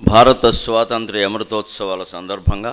భారత స్వాతంత్ర్య అమృతోత్సవాల సందర్భంగా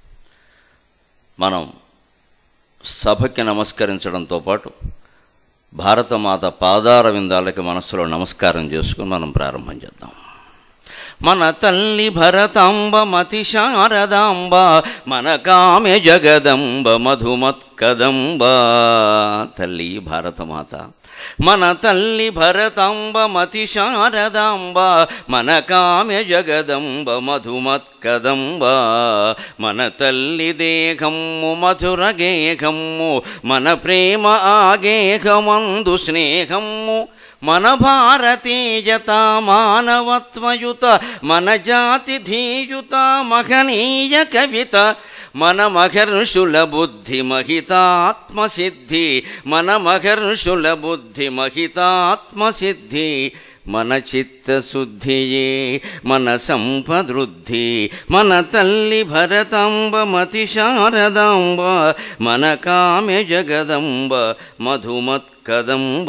మనం సభకి నమస్కరించడంతో పాటు భారతమాత పాదార విందాలకి మనస్సులో నమస్కారం చేసుకుని మనం ప్రారంభం చేద్దాం మన తల్లి భరతాంబ మతి శారదాంబ మన కామె జగదంబ మధుమత్కదంబ తల్లి భారతమాత మన తల్లి భరతాంబ మతి శారదాంబ మన కామె జగదంబ మధుమత్కదంబ మన తల్లి దేహమ్ము మధుర గేహమ్ము మన ప్రేమ ఆగేహమందు స్నేహమ్ము మన భారతీయత మానవత్వయుత మన జాతి ధీయుత మహనీయ కవిత మన మహర్షుల బుద్ధి మహితాత్మసిద్ధి మన మహర్షుల బుద్ధి మహితాత్మసిద్ధి మన చిత్తశుద్ధియే మన సంపదృద్ధి మన తల్లి భరతాంబ మతి శారదాంబ మన కామ్య జగదంబ మధుమత్కదంబ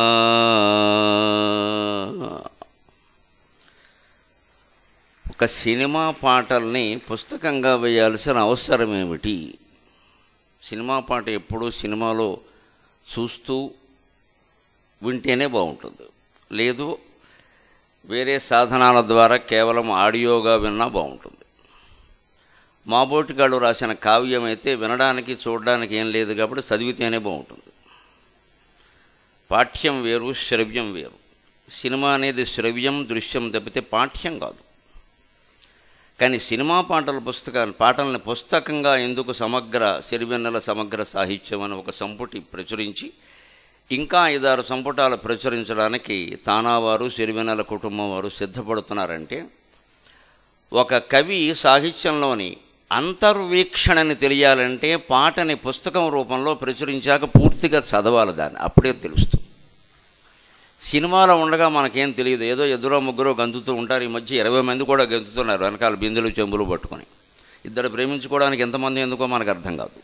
ఒక సినిమా పాటల్ని పుస్తకంగా వేయాల్సిన అవసరం ఏమిటి సినిమా పాట ఎప్పుడూ సినిమాలో చూస్తూ వింటేనే బాగుంటుంది లేదు వేరే సాధనాల ద్వారా కేవలం ఆడియోగా విన్నా బాగుంటుంది మాబోటిగాడు రాసిన కావ్యం అయితే వినడానికి చూడడానికి ఏం లేదు కాబట్టి చదివితేనే బాగుంటుంది పాఠ్యం వేరు శ్రవ్యం వేరు సినిమా అనేది శ్రవ్యం దృశ్యం తప్పితే పాఠ్యం కాదు కానీ సినిమా పాటల పుస్తకాన్ని పాటల్ని పుస్తకంగా ఎందుకు సమగ్ర సిరివెన్నెల సమగ్ర సాహిత్యం అని ఒక సంపుటి ప్రచురించి ఇంకా ఐదారు సంపుటాలు ప్రచురించడానికి తానావారు సిరివెన్నెల కుటుంబం వారు సిద్ధపడుతున్నారంటే ఒక కవి సాహిత్యంలోని అంతర్వీక్షణని తెలియాలంటే పాటని పుస్తకం రూపంలో ప్రచురించాక పూర్తిగా చదవాలి దాన్ని అప్పుడే తెలుస్తుంది సినిమాలో ఉండగా మనకేం తెలియదు ఏదో ఎదురో ముగ్గురో గంతుతూ ఉంటారు ఈ మధ్య ఇరవై మంది కూడా గంతుతున్నారు వెనకాల బిందులు చెంబులు పట్టుకొని ఇద్దరు ప్రేమించుకోవడానికి ఎంతమంది ఎందుకో మనకు అర్థం కాదు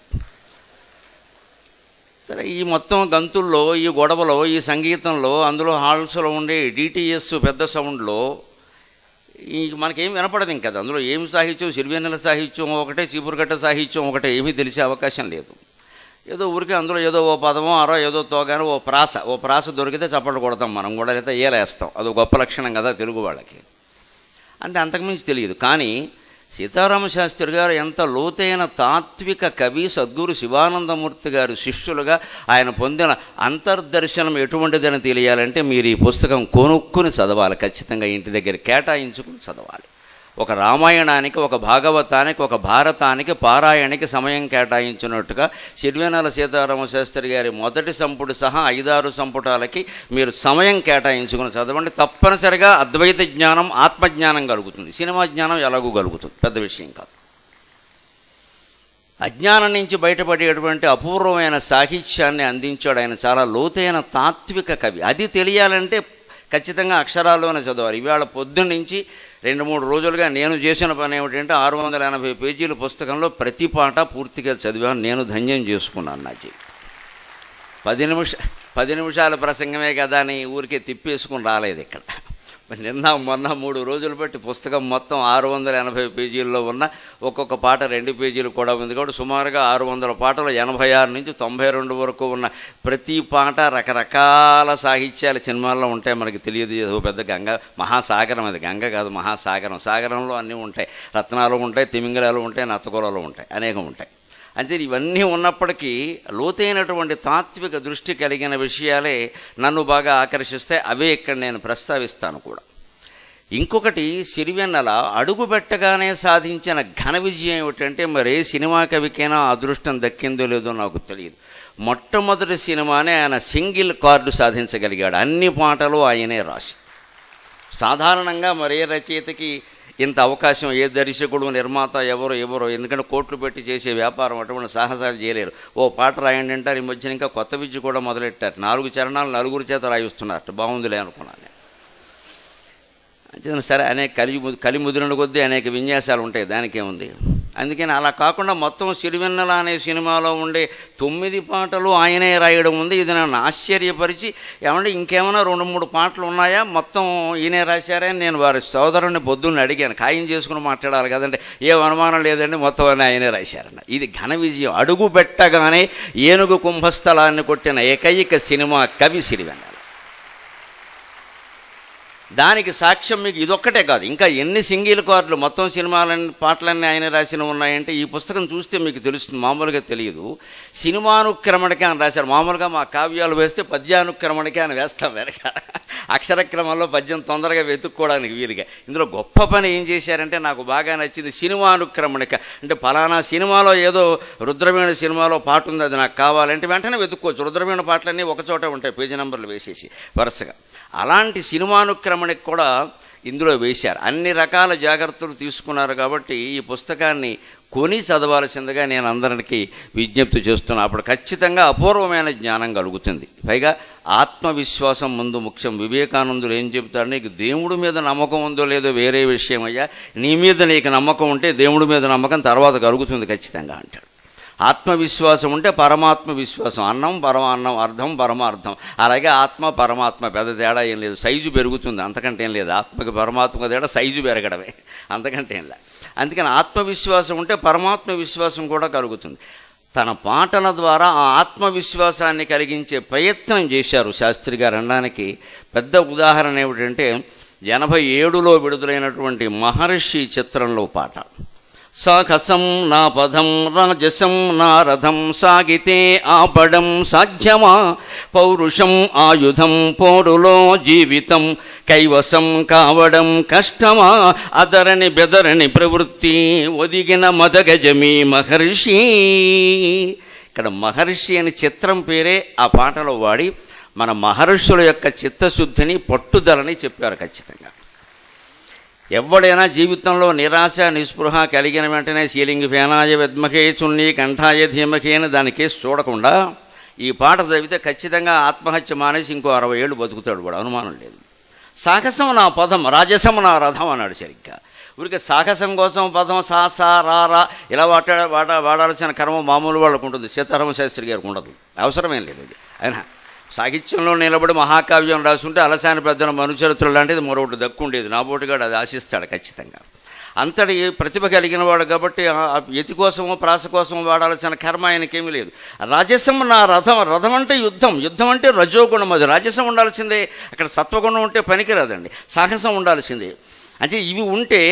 సరే ఈ మొత్తం గంతుల్లో ఈ గొడవలో ఈ సంగీతంలో అందులో హాల్స్లో ఉండే డిటిఎస్ పెద్ద సౌండ్లో ఈ మనకేం వినపడదు ఇంకా అందులో ఏం సాహిత్యం సిరివెన్నెల సాహిత్యం ఒకటే చీపురుగట్ట సాహిత్యం ఒకటే ఏమీ తెలిసే అవకాశం లేదు ఏదో ఊరికే అందులో ఏదో ఓ పదమో అరో ఏదో తోగానో ఓ ప్రాస ఓ ప్రాస దొరికితే చప్పట్లు కొడతాం మనం కూడా లేదా ఏలేస్తాం అది గొప్ప లక్షణం కదా తెలుగు వాళ్ళకి అంటే అంతకుమించి తెలియదు కానీ సీతారామ శాస్త్రి గారు ఎంత లోతైన తాత్విక కవి సద్గురు శివానందమూర్తి గారు శిష్యులుగా ఆయన పొందిన అంతర్దర్శనం ఎటువంటిదని తెలియాలంటే మీరు ఈ పుస్తకం కొనుక్కుని చదవాలి ఖచ్చితంగా ఇంటి దగ్గర కేటాయించుకుని చదవాలి ఒక రామాయణానికి ఒక భాగవతానికి ఒక భారతానికి పారాయణకి సమయం కేటాయించినట్టుగా సిరివేనాల సీతారామ శాస్త్రి గారి మొదటి సంపుటి సహా ఐదారు సంపుటాలకి మీరు సమయం కేటాయించుకుని చదవండి తప్పనిసరిగా అద్వైత జ్ఞానం ఆత్మజ్ఞానం కలుగుతుంది సినిమా జ్ఞానం ఎలాగూ కలుగుతుంది పెద్ద విషయం కాదు అజ్ఞానం నుంచి బయటపడేటువంటి అపూర్వమైన సాహిత్యాన్ని అందించాడు ఆయన చాలా లోతైన తాత్విక కవి అది తెలియాలంటే ఖచ్చితంగా అక్షరాల్లోనే చదవాలి ఇవాళ పొద్దున్న నుంచి రెండు మూడు రోజులుగా నేను చేసిన పని ఏమిటంటే ఆరు వందల ఎనభై పేజీల పుస్తకంలో ప్రతి పాట పూర్తిగా చదివాను నేను ధన్యం చేసుకున్నాను నా జీవితం పది నిమిష పది నిమిషాల ప్రసంగమే కదా అని ఊరికే తిప్పేసుకుని రాలేదు ఇక్కడ నిన్న మొన్న మూడు రోజులు బట్టి పుస్తకం మొత్తం ఆరు వందల ఎనభై పేజీల్లో ఉన్న ఒక్కొక్క పాట రెండు పేజీలు కూడా ఉంది కాబట్టి సుమారుగా ఆరు వందల పాటలు ఎనభై ఆరు నుంచి తొంభై రెండు వరకు ఉన్న ప్రతి పాట రకరకాల సాహిత్యాల సినిమాల్లో ఉంటాయి మనకి తెలియదు ఏదో పెద్ద గంగ మహాసాగరం అది గంగ కాదు మహాసాగరం సాగరంలో అన్నీ ఉంటాయి రత్నాలు ఉంటాయి తిమింగలాలు ఉంటాయి నత్తకూరలు ఉంటాయి అనేకం ఉంటాయి అంటే ఇవన్నీ ఉన్నప్పటికీ లోతైనటువంటి తాత్విక దృష్టి కలిగిన విషయాలే నన్ను బాగా ఆకర్షిస్తే అవే ఇక్కడ నేను ప్రస్తావిస్తాను కూడా ఇంకొకటి సిరివెన్నెల అడుగు పెట్టగానే సాధించిన ఘన విజయం ఏమిటంటే మరి సినిమా కవికైనా అదృష్టం దక్కిందో లేదో నాకు తెలియదు మొట్టమొదటి సినిమానే ఆయన సింగిల్ కార్డు సాధించగలిగాడు అన్ని పాటలు ఆయనే రాసి సాధారణంగా మరే రచయితకి ఇంత అవకాశం ఏ దర్శకుడు నిర్మాత ఎవరో ఎవరో ఎందుకంటే కోట్లు పెట్టి చేసే వ్యాపారం అటువంటి సాహసాలు చేయలేరు ఓ పాట రాయండి అంటారు ఈ మధ్యన ఇంకా కొత్త విద్య కూడా మొదలెట్టారు నాలుగు చరణాలు నలుగురు చేత రాయిస్తున్నారు బాగుందిలే అనుకున్నాను నేను అంతే సరే అనేక కలి కలి ముదిరిన కొద్దీ అనేక విన్యాసాలు ఉంటాయి దానికేముంది అందుకని అలా కాకుండా మొత్తం సిరివెన్నెల అనే సినిమాలో ఉండే తొమ్మిది పాటలు ఆయనే రాయడం ఉంది ఇది నన్ను ఆశ్చర్యపరిచి ఏమంటే ఇంకేమైనా రెండు మూడు పాటలు ఉన్నాయా మొత్తం ఈయనే రాశారని నేను వారి సోదరుని పొద్దున్న అడిగాను ఖాయం చేసుకుని మాట్లాడాలి కదంటే ఏ అనుమానం లేదండి మొత్తం అని ఆయనే రాశారన్న ఇది ఘన విజయం అడుగు పెట్టగానే ఏనుగు కుంభస్థలాన్ని కొట్టిన ఏకైక సినిమా కవి సిరివెన్నెల దానికి సాక్ష్యం మీకు ఇదొక్కటే కాదు ఇంకా ఎన్ని సింగిల్ కార్డులు మొత్తం సినిమాలన్నీ పాటలన్నీ ఆయన రాసిన ఉన్నాయంటే ఈ పుస్తకం చూస్తే మీకు తెలుస్తుంది మామూలుగా తెలియదు సినిమానుక్రమణకి ఆయన రాశారు మామూలుగా మా కావ్యాలు వేస్తే పద్యానుక్రమణకి ఆయన వేస్తాం వెనక అక్షరక్రమంలో పద్యం తొందరగా వెతుక్కోవడానికి వీలుగా ఇందులో గొప్ప పని ఏం చేశారంటే నాకు బాగా నచ్చింది సినిమానుక్రమణిక అంటే ఫలానా సినిమాలో ఏదో రుద్రవీణ సినిమాలో పాట ఉంది అది నాకు కావాలంటే వెంటనే వెతుక్కోవచ్చు రుద్రవీణ పాటలన్నీ ఒక చోట ఉంటాయి పేజీ నెంబర్లు వేసేసి వరుసగా అలాంటి సినిమానుక్రమణకి కూడా ఇందులో వేశారు అన్ని రకాల జాగ్రత్తలు తీసుకున్నారు కాబట్టి ఈ పుస్తకాన్ని కొని చదవాల్సిందిగా నేను అందరికి విజ్ఞప్తి చేస్తున్నాను అప్పుడు ఖచ్చితంగా అపూర్వమైన జ్ఞానం కలుగుతుంది పైగా ఆత్మవిశ్వాసం ముందు ముఖ్యం వివేకానందుడు ఏం చెబుతాడు నీకు దేవుడి మీద నమ్మకం ఉందో లేదో వేరే విషయం అయ్యా నీ మీద నీకు నమ్మకం ఉంటే దేవుడి మీద నమ్మకం తర్వాత కలుగుతుంది ఖచ్చితంగా అంటాడు ఆత్మవిశ్వాసం ఉంటే పరమాత్మ విశ్వాసం అన్నం పరమాన్నం అర్థం పరమార్థం అలాగే ఆత్మ పరమాత్మ పెద్ద తేడా ఏం లేదు సైజు పెరుగుతుంది అంతకంటే ఏం లేదు ఆత్మకి పరమాత్మ తేడా సైజు పెరగడమే అంతకంటే ఏం లేదు అందుకని ఆత్మవిశ్వాసం ఉంటే పరమాత్మ విశ్వాసం కూడా కలుగుతుంది తన పాటల ద్వారా ఆ ఆత్మవిశ్వాసాన్ని కలిగించే ప్రయత్నం చేశారు శాస్త్రి గారు అనడానికి పెద్ద ఉదాహరణ ఏమిటంటే ఎనభై ఏడులో విడుదలైనటువంటి మహర్షి చిత్రంలో పాట సాహసం నా పదం రాజసం నా రథం సాగితే ఆపడం సాధ్యమా పౌరుషం ఆయుధం పోరులో జీవితం కైవసం కావడం కష్టమా అదరని బెదరని ప్రవృత్తి ఒదిగిన మదగజమి మహర్షి ఇక్కడ మహర్షి అని చిత్రం పేరే ఆ పాటలో వాడి మన మహర్షుల యొక్క చిత్తశుద్ధిని పట్టుదలని చెప్పారు ఖచ్చితంగా ఎవడైనా జీవితంలో నిరాశ నిస్పృహ కలిగిన వెంటనే సీలింగ్ ఫేనాయ విద్మకే చున్ని కంఠాయ ధీమకే అని దానికి చూడకుండా ఈ పాట చదివితే ఖచ్చితంగా ఆత్మహత్య మానేసి ఇంకో అరవై ఏళ్ళు బతుకుతాడు వాడు అనుమానం లేదు సాహసం నా పదం రాజసం నా రథం అన్నాడు సరిగ్గా ఊరికే సాహసం కోసం పదం సా సా రా రా ఇలా వాడ వాడ వాడాల్సిన కర్మ మామూలు వాళ్ళకు ఉంటుంది సీతారామ శాస్త్రి గారికి ఉండదు అవసరమేం లేదు ఇది ఆయన సాహిత్యంలో నిలబడి మహాకావ్యం రాసుంటే అలసాని పెద్దన మనుచరిత్ర లాంటిది మరొకటి దక్కుండేది నాబోటిగాడు అది ఆశిస్తాడు ఖచ్చితంగా అంతటి ప్రతిభ కలిగిన వాడు కాబట్టి ఆ యతి కోసమో ప్రాస కోసమో వాడాల్సిన కర్మ ఆయనకేమీ లేదు రాజసం నా రథం రథం అంటే యుద్ధం యుద్ధం అంటే రజోగుణం అది రాజసం ఉండాల్సిందే అక్కడ సత్వగుణం ఉంటే పనికిరాదండి సాహసం ఉండాల్సిందే అంటే ఇవి ఉంటే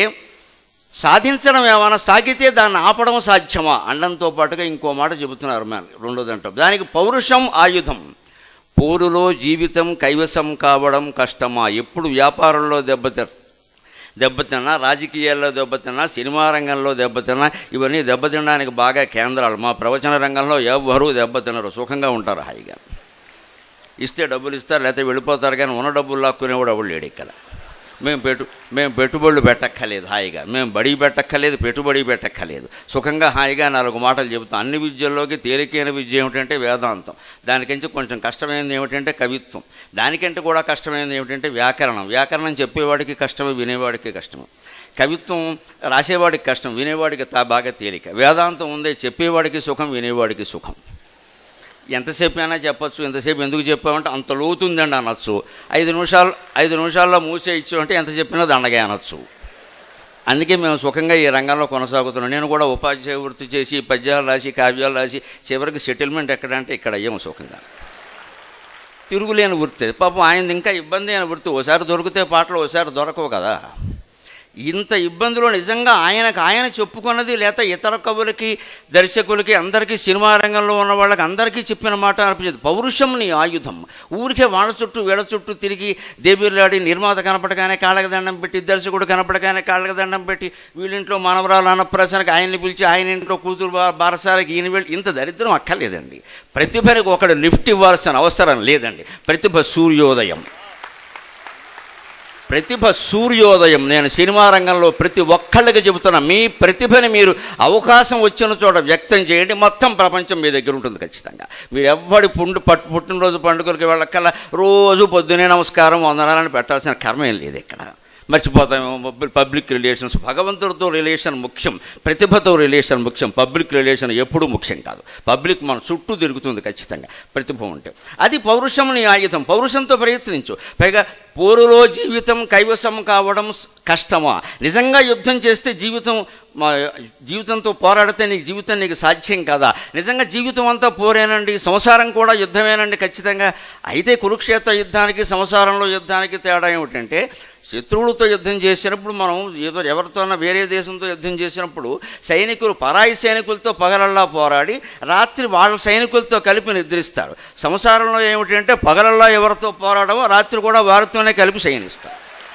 సాధించడం ఏమైనా సాగితే దాన్ని ఆపడం సాధ్యమా అండంతో పాటుగా ఇంకో మాట చెబుతున్నారు మన రెండోదంట దానికి పౌరుషం ఆయుధం పోరులో జీవితం కైవసం కావడం కష్టమా ఎప్పుడు వ్యాపారంలో దెబ్బతి దెబ్బతిన్నా రాజకీయాల్లో దెబ్బతిన్నా సినిమా రంగంలో దెబ్బతిన్నా ఇవన్నీ దెబ్బతినడానికి బాగా కేంద్రాలు మా ప్రవచన రంగంలో ఎవ్వరూ దెబ్బతినరు సుఖంగా ఉంటారు హాయిగా ఇస్తే డబ్బులు ఇస్తారు లేకపోతే వెళ్ళిపోతారు కానీ ఉన్న డబ్బులు లాక్కునేవాడు ఎవడు లేడు ఇక్కడ మేము పెట్టు మేము పెట్టుబడులు పెట్టక్కర్లేదు హాయిగా మేము బడి పెట్టక్కర్లేదు పెట్టుబడి పెట్టక్కర్లేదు సుఖంగా హాయిగా నాలుగు మాటలు చెబుతాం అన్ని విద్యల్లోకి తేలికైన విద్య ఏమిటంటే వేదాంతం దానికించి కొంచెం కష్టమైనది ఏమిటంటే కవిత్వం దానికంటే కూడా కష్టమైనది ఏమిటంటే వ్యాకరణం వ్యాకరణం చెప్పేవాడికి కష్టమే వినేవాడికి కష్టమే కవిత్వం రాసేవాడికి కష్టం వినేవాడికి తా బాగా తేలిక వేదాంతం ఉందే చెప్పేవాడికి సుఖం వినేవాడికి సుఖం ఎంతసేపు అయినా చెప్పచ్చు ఎంతసేపు ఎందుకు చెప్పామంటే అంత లోతుందండి అనొచ్చు ఐదు నిమిషాలు ఐదు నిమిషాల్లో మూసే ఇచ్చామంటే ఎంత చెప్పినా దండగే అనొచ్చు అందుకే మేము సుఖంగా ఈ రంగంలో కొనసాగుతున్నాం నేను కూడా ఉపాధ్యాయ వృత్తి చేసి పద్యాలు రాసి కావ్యాలు రాసి చివరికి సెటిల్మెంట్ ఎక్కడంటే ఇక్కడ అయ్యాము సుఖంగా తిరుగులేని వృత్తి పాపం ఆయన ఇంకా ఇబ్బంది అయిన వృత్తి ఓసారి దొరికితే పాటలు ఓసారి దొరకవు కదా ఇంత ఇబ్బందులు నిజంగా ఆయనకు ఆయన చెప్పుకున్నది లేక ఇతర కవులకి దర్శకులకి అందరికీ సినిమా రంగంలో ఉన్న వాళ్ళకి అందరికీ చెప్పిన మాట అనిపించదు పౌరుషం నీ ఆయుధం ఊరికే వాళ్ళ చుట్టూ వీళ్ళ చుట్టూ తిరిగి దేబీర్లాడి నిర్మాత కనపడగానే కాళ్ళకి దండం పెట్టి దర్శకుడు కనపడగానే కాళ్ళకి దండం పెట్టి వీళ్ళింట్లో మానవరాలు అన్నప్రాసనకి ఆయన్ని పిలిచి ఆయన ఇంట్లో కూతురు బా- బారసాలకి ఈయన వెళ్ళి ఇంత దరిద్రం అక్కర్లేదండి ప్రతిభకి ఒకడు లిఫ్ట్ ఇవ్వాల్సిన అవసరం లేదండి ప్రతిభ సూర్యోదయం ప్రతిభ సూర్యోదయం నేను సినిమా రంగంలో ప్రతి ఒక్కళ్ళకి చెబుతున్నా మీ ప్రతిభని మీరు అవకాశం వచ్చిన చోట వ్యక్తం చేయండి మొత్తం ప్రపంచం మీ దగ్గర ఉంటుంది ఖచ్చితంగా మీరు ఎవ్వడి పుండు పట్టు పుట్టినరోజు పండుగలకి వెళ్ళకల్లా రోజు పొద్దునే నమస్కారం వందనాలని పెట్టాల్సిన కర్మ ఏం లేదు ఇక్కడ మర్చిపోతామేమో పబ్లిక్ రిలేషన్స్ భగవంతుడితో రిలేషన్ ముఖ్యం ప్రతిభతో రిలేషన్ ముఖ్యం పబ్లిక్ రిలేషన్ ఎప్పుడూ ముఖ్యం కాదు పబ్లిక్ మన చుట్టూ తిరుగుతుంది ఖచ్చితంగా ప్రతిభ ఉంటే అది పౌరుషం నీ ఆయుధం పౌరుషంతో ప్రయత్నించు పైగా పోరులో జీవితం కైవసం కావడం కష్టమా నిజంగా యుద్ధం చేస్తే జీవితం మా జీవితంతో పోరాడితే నీకు జీవితం నీకు సాధ్యం కదా నిజంగా జీవితం అంతా పోరేనండి సంసారం కూడా యుద్ధమేనండి ఖచ్చితంగా అయితే కురుక్షేత్ర యుద్ధానికి సంసారంలో యుద్ధానికి తేడా ఏమిటంటే శత్రువులతో యుద్ధం చేసినప్పుడు మనం ఏదో ఎవరితోనైనా వేరే దేశంతో యుద్ధం చేసినప్పుడు సైనికులు పరాయి సైనికులతో పగలల్లా పోరాడి రాత్రి వాళ్ళ సైనికులతో కలిపి నిద్రిస్తారు సంసారంలో ఏమిటంటే పగలల్లా ఎవరితో పోరాడమో రాత్రి కూడా వారితోనే కలిపి శయనిస్తారు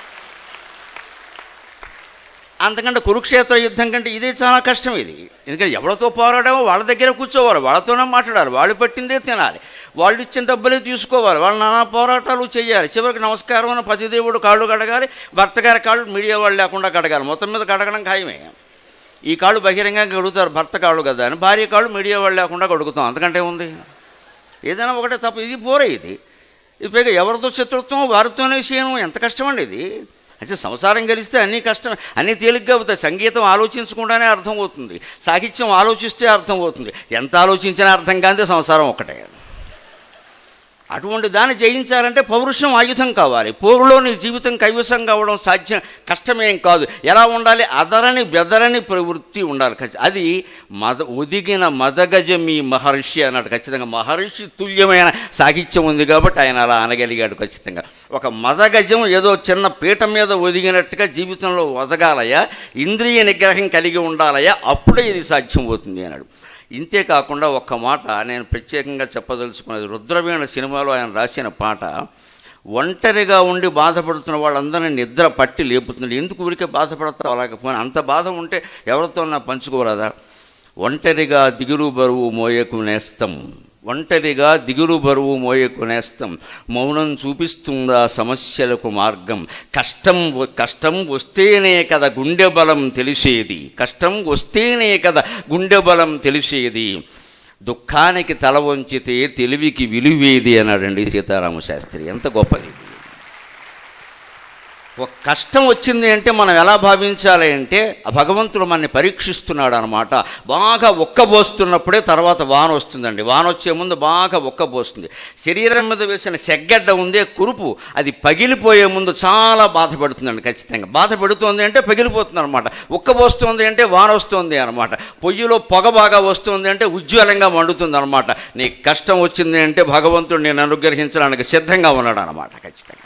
అంతకంటే కురుక్షేత్ర యుద్ధం కంటే ఇదే చాలా కష్టం ఇది ఎందుకంటే ఎవరితో పోరాడామో వాళ్ళ దగ్గర కూర్చోవాలి వాళ్ళతోనే మాట్లాడాలి వాళ్ళు పెట్టిందే తినాలి వాళ్ళు ఇచ్చిన డబ్బులే తీసుకోవాలి వాళ్ళు నానా పోరాటాలు చేయాలి చివరికి నమస్కారం అని పతిదేవుడు కాళ్ళు కడగాలి భర్త గారి కాళ్ళు మీడియా వాళ్ళు లేకుండా కడగాలి మొత్తం మీద కడగడం ఖాయమే ఈ కాళ్ళు బహిరంగంగా కడుగుతారు భర్త కాళ్ళు కదా అని భార్య కాళ్ళు మీడియా వాళ్ళు లేకుండా కడుగుతాం అంతకంటే ఉంది ఏదైనా ఒకటే తప్ప ఇది పోరే ఇది ఇది పైగా ఎవరితో శత్రుత్వం వారితోనే చేయడం ఎంత కష్టమండి ఇది అయితే సంసారం కలిస్తే అన్నీ కష్టం అన్నీ తేలిగ్గా అవుతాయి సంగీతం ఆలోచించకుండానే అర్థం అవుతుంది సాహిత్యం ఆలోచిస్తే అర్థం అవుతుంది ఎంత ఆలోచించినా అర్థం కాదే సంసారం ఒకటే అటువంటి దాన్ని జయించాలంటే పౌరుషం ఆయుధం కావాలి పోరులో నీ జీవితం కైవసం కావడం సాధ్యం కష్టమేం కాదు ఎలా ఉండాలి అదరని బెదరని ప్రవృత్తి ఉండాలి ఖచ్చి- అది మద ఒదిగిన మదగజమి మహర్షి అన్నాడు ఖచ్చితంగా మహర్షి తుల్యమైన సాహిత్యం ఉంది కాబట్టి ఆయన అలా అనగలిగాడు ఖచ్చితంగా ఒక మదగజం ఏదో చిన్న పీట మీద ఒదిగినట్టుగా జీవితంలో ఒదగాలయ్యా ఇంద్రియ నిగ్రహం కలిగి ఉండాలయ్యా అప్పుడే ఇది సాధ్యం అవుతుంది అన్నాడు ఇంతే కాకుండా ఒక్క మాట నేను ప్రత్యేకంగా చెప్పదలుచుకున్నది రుద్రవీణ సినిమాలో ఆయన రాసిన పాట ఒంటరిగా ఉండి బాధపడుతున్న వాళ్ళందరినీ నిద్ర పట్టి లేపుతుంది ఎందుకు ఊరికే బాధపడతావు అలాగే పోనీ అంత బాధ ఉంటే ఎవరితో నా పంచుకోరాదా ఒంటరిగా దిగులు బరువు మోయకు నేస్తం ఒంటరిగా దిగులు బరువు మోయకు నేస్తం మౌనం చూపిస్తుందా సమస్యలకు మార్గం కష్టం వ- కష్టం వస్తేనే కదా గుండె బలం తెలిసేది కష్టం వస్తేనే కదా గుండె బలం తెలిసేది దుఃఖానికి తల వంచితే తెలివికి విలువేది అన్నాడండి సీతారామ శాస్త్రి ఎంత గొప్పది ఇది. ఒక కష్టం వచ్చింది అంటే మనం ఎలా భావించాలి అంటే ఆ భగవంతుడు మనని పరీక్షిస్తున్నాడు అనమాట బాగా ఒక్కబోస్తున్నప్పుడే తర్వాత వాన వస్తుందండి వాన వచ్చే ముందు బాగా ఒక్కబోస్తుంది శరీరం మీద వేసిన సెగ్గడ్డ ఉందే కురుపు అది పగిలిపోయే ముందు చాలా బాధపడుతుందండి ఖచ్చితంగా బాధపడుతుంది అంటే పగిలిపోతుంది అనమాట ఒక్కబోస్తుంది అంటే వాన వస్తుంది అనమాట పొయ్యిలో పొగ బాగా వస్తుంది అంటే ఉజ్వలంగా మండుతుంది అనమాట నీకు కష్టం వచ్చింది అంటే భగవంతుడు నేను అనుగ్రహించడానికి సిద్ధంగా ఉన్నాడు అనమాట ఖచ్చితంగా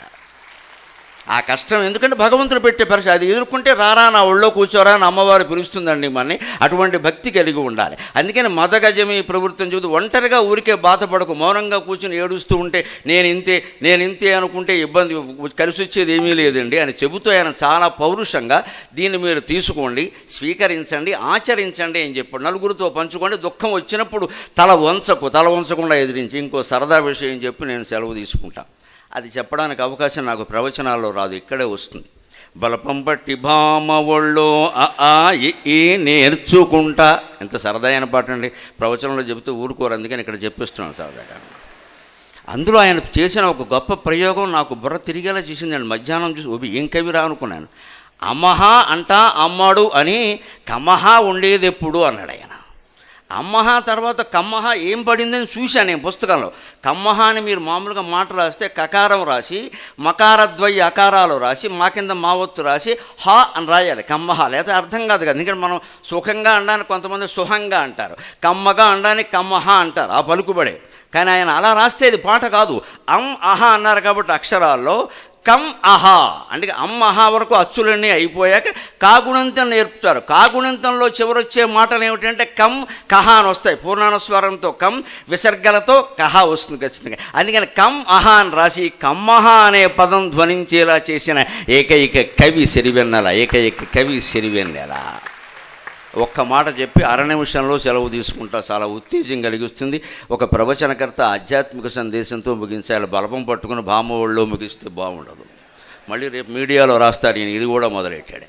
ఆ కష్టం ఎందుకంటే భగవంతుడు పెట్టే పరిస్థితి అది ఎదుర్కొంటే రారా నా ఒళ్ళో కూర్చోరా అని అమ్మవారు పిలుస్తుందండి మనని అటువంటి భక్తి కలిగి ఉండాలి అందుకని మదగజమి ప్రవృత్తిని చూసి ఒంటరిగా ఊరికే బాధపడకు మౌనంగా కూర్చుని ఏడుస్తూ ఉంటే నేను ఇంతే నేను ఇంతే అనుకుంటే ఇబ్బంది కలిసి వచ్చేది ఏమీ లేదండి అని చెబుతూ ఆయన చాలా పౌరుషంగా దీన్ని మీరు తీసుకోండి స్వీకరించండి ఆచరించండి అని చెప్పాడు నలుగురితో పంచుకోండి దుఃఖం వచ్చినప్పుడు తల వంచకు తల వంచకుండా ఎదిరించి ఇంకో సరదా విషయం చెప్పి నేను సెలవు తీసుకుంటా అది చెప్పడానికి అవకాశం నాకు ప్రవచనాల్లో రాదు ఇక్కడే వస్తుంది బలపం పట్టి భామ ఒళ్ళో ఆ ఆ ఇ ఈ నేర్చుకుంటా ఎంత సరదా అయిన పాట అండి ప్రవచనంలో చెబుతూ ఊరుకోరు అందుకని ఇక్కడ చెప్పిస్తున్నాను సరదాగా అందులో ఆయన చేసిన ఒక గొప్ప ప్రయోగం నాకు బుర్ర తిరిగేలా చేసిందండి మధ్యాహ్నం చూసి ఓబి ఏం కవిరా అనుకున్నాను అమ్మహ అంటా అమ్మాడు అని కమహ ఉండేది ఎప్పుడు అన్నాడు ఆయన అమ్మహ తర్వాత కమ్మహ ఏం పడిందని చూశాను నేను పుస్తకంలో కమ్మహ అని మీరు మామూలుగా మాట రాస్తే కకారం రాసి మకారద్వయ అకారాలు రాసి మా కింద మా ఒత్తు రాసి హా అని రాయాలి కమ్మహ లేదా అర్థం కాదు కదా ఎందుకంటే మనం సుఖంగా అనడానికి కొంతమంది సుఖంగా అంటారు కమ్మగా అనడానికి కమ్మహ అంటారు ఆ పలుకుబడే కానీ ఆయన అలా రాస్తే ఇది పాట కాదు అం అహ అన్నారు కాబట్టి అక్షరాల్లో కం అహా అంటే అమ్ అహా వరకు అచ్చులన్నీ అయిపోయాక కాగుణంతం నేర్పుతారు కాగుణంతంలో చివరొచ్చే మాటలు ఏమిటంటే కం కహ అని వస్తాయి పూర్ణానుస్వరంతో కం విసర్గలతో కహ వస్తుంది ఖచ్చితంగా అందుకని కం అహా అని రాసి కమ్మహ అనే పదం ధ్వనించేలా చేసిన ఏకైక కవి సిరివెన్నెల ఏకైక కవి సిరివెన్నెల ఒక్క మాట చెప్పి అర నిమిషంలో సెలవు తీసుకుంటా చాలా ఉత్తేజం కలిగిస్తుంది ఒక ప్రవచనకర్త ఆధ్యాత్మిక సందేశంతో ముగించాలి బలపం పట్టుకుని భామ ఒళ్ళో ముగిస్తే బాగుండదు మళ్ళీ రేపు మీడియాలో రాస్తారు ఈయన ఇది కూడా మొదలెట్టాడు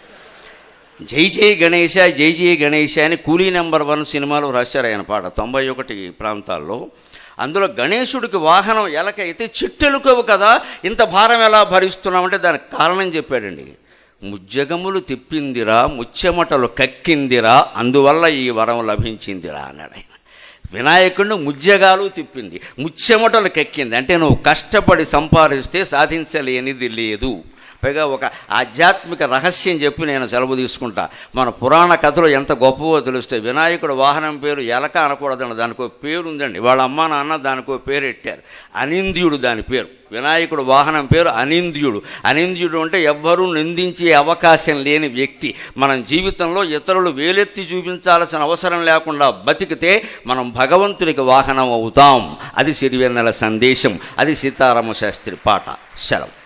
జై జై గణేష జై జై గణేష అని కూలీ నెంబర్ వన్ సినిమాలో రాశారు ఆయన పాట తొంభై ఒకటి ప్రాంతాల్లో అందులో గణేశుడికి వాహనం ఎలక అయితే చిట్టెలుకవు కదా ఇంత భారం ఎలా భరిస్తున్నామంటే దానికి కారణం చెప్పాడండి ముజ్జగములు తిప్పిందిరా ముచ్చెమటలు కక్కిందిరా అందువల్ల ఈ వరం లభించిందిరా అన్నాడు ఆయన వినాయకుడిని ముజ్జగాలు తిప్పింది ముచ్చెమటలు కెక్కింది అంటే నువ్వు కష్టపడి సంపాదిస్తే సాధించలేనిది లేదు పైగా ఒక ఆధ్యాత్మిక రహస్యం చెప్పి నేను సెలవు తీసుకుంటా మన పురాణ కథలు ఎంత గొప్పవో తెలుస్తే వినాయకుడు వాహనం పేరు ఎలక అనకూడదండి దానికో పేరు ఉందండి వాళ్ళ అమ్మ నాన్న దానికో పేరు పెట్టారు అనింద్యుడు దాని పేరు వినాయకుడు వాహనం పేరు అనింద్యుడు అనింద్యుడు అంటే ఎవ్వరూ నిందించే అవకాశం లేని వ్యక్తి మనం జీవితంలో ఇతరులు వేలెత్తి చూపించాల్సిన అవసరం లేకుండా బతికితే మనం భగవంతునికి వాహనం అవుతాం అది సిరివెన్నెల సందేశం అది సీతారామ శాస్త్రి పాట సెలవు